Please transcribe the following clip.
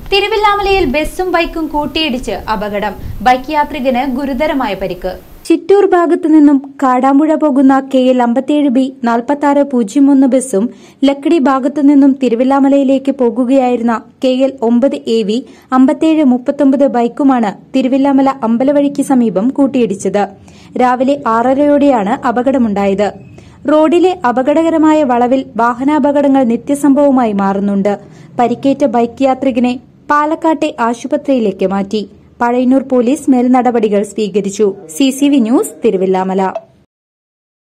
തിരുവില്ലാമലയിൽ ബസ്സും ബൈക്കും കൂട്ടിയിടിച്ച് അപകടം ബൈക്ക് യാത്രികന് ഗുരുതരമായ പരിക്ക് ചിറ്റൂർ ഭാഗത്തു നിന്നും കാടാമ്പുഴ പോകുന്ന കെ എൽ അമ്പത്തിയേഴ് ബി നാൽപ്പത്തി ആറ് പൂജ്യം ഒന്ന് ബസ്സും ലക്കിടി ഭാഗത്തു നിന്നും തിരുവില്ലാമലയിലേക്ക് പോകുകയായിരുന്ന കെ എൽ ഒമ്പത് എ വി അമ്പത്തിയേഴ് മുപ്പത്തൊമ്പത് ബൈക്കുമാണ് തിരുവില്ലാമല അമ്പലവഴിക്ക് സമീപം കൂട്ടിയിടിച്ചത് രാവിലെ ആറരയോടെയാണ് അപകടമുണ്ടായത് റോഡിലെ അപകടകരമായ വളവിൽ വാഹനാപകടങ്ങൾ നിത്യസംഭവമായി മാറുന്നുണ്ട് പരിക്കേറ്റ ബൈക്ക് യാത്രികനെ പാലക്കാട്ടെ ആശുപത്രിയിലേക്ക് മാറ്റി പഴയന്നൂർ പോലീസ് മേൽനടപടികൾ സ്വീകരിച്ചു സി ന്യൂസ് തിരുവില്ലാമല